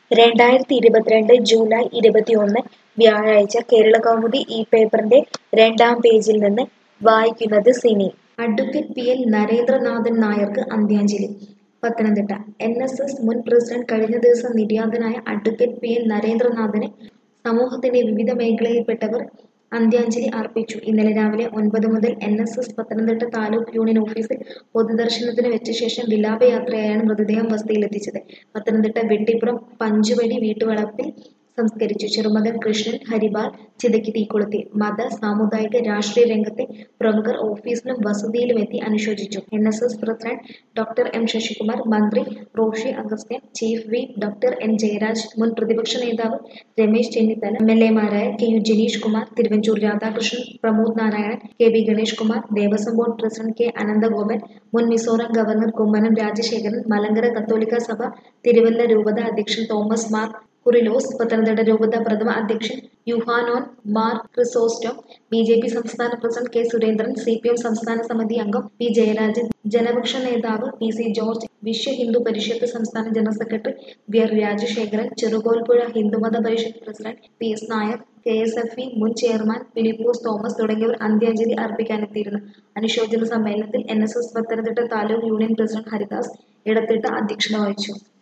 രണ്ടായിരത്തി ഇരുപത്തിരണ്ട് ജൂലൈ ഇരുപത്തിയൊന്ന് വ്യാഴാഴ്ച കേരളകൗമുദി ഈ പേപ്പറിന്റെ രണ്ടാം പേജിൽ നിന്ന് വായിക്കുന്നത് സിനി അഡ്വക്കേറ്റ് പി എൽ നരേന്ദ്രനാഥൻ നായർക്ക് അന്ത്യാഞ്ജലി പത്തനംതിട്ട എൻ എസ് എസ് മുൻ പ്രസിഡന്റ് കഴിഞ്ഞ ദിവസം നിര്യാതനായ അഡ്വക്കേറ്റ് പി എൽ നരേന്ദ്രനാഥന് സമൂഹത്തിന്റെ വിവിധ മേഖലയിൽപ്പെട്ടവർ അന്ത്യാഞ്ജലി അർപ്പിച്ചു ഇന്നലെ രാവിലെ ഒൻപത് മുതൽ N S S Pathanamthitta taluk union ഓഫീസിൽ പൊതുദർശനത്തിന് വെച്ച ശേഷം വിലാപയാത്രയായാണ് മൃതദേഹം വസതിയിലെത്തിച്ചത് പത്തനംതിട്ട വെട്ടിപ്പുറം പഞ്ചുവടി വീട്ടുവളപ്പിൽ സംസ്കരിച്ചു ചെറുമകൻ കൃഷ്ണൻ ഹരിപാൽ ചിതയ്ക്ക് തീകൊളുത്തി മത സാമുദായിക രാഷ്ട്രീയ രംഗത്തെ പ്രമുഖർ ഓഫീസിലും വസതിയിലും എത്തി അനുശോചിച്ചു N S S president doctor M Sasikumar മന്ത്രി Roshi Augustine chief whip doctor N Jayaraj മുൻ പ്രതിപക്ഷ നേതാവ് രമേശ് ചെന്നിത്തല എം എൽ എമാരായ K U Janeesh Kumar Thiruvanchoor Radhakrishnan Pramod Narayanan K V Ganesh Kumar Devaswom board president K Ananthagopan മുൻ മിസോറാം ഗവർണർ കുമ്മനം രാജശേഖരൻ മലങ്കര കത്തോലിക്ക സഭ തിരുവല്ല രൂപത അധ്യക്ഷൻ തോമസ് മാർ കുറിലോസ് പത്തനംതിട്ട രൂപത പ്രഥമ അധ്യക്ഷൻ Yuhanon Mar Chrysostom B J P സംസ്ഥാന president K Surendran C P M സംസ്ഥാന സമിതി അംഗം പി ജയരാജൻ ജനപക്ഷ നേതാവ് P C George Vishwa Hindu Parishad സംസ്ഥാന general secretary V R Rajasekharan Cherukolpuzha Hindumatha Parishad president P S Nair K S F E മുൻ ചെയർമാൻ ഫിലിപ്പോസ് തോമസ് തുടങ്ങിയവർ അന്ത്യാഞ്ജലി അർപ്പിക്കാനെത്തിയിരുന്നു അനുശോചന സമ്മേളനത്തിൽ N S S Pathanamthitta taluk union president Haridas Edathitta അധ്യക്ഷത വഹിച്ചു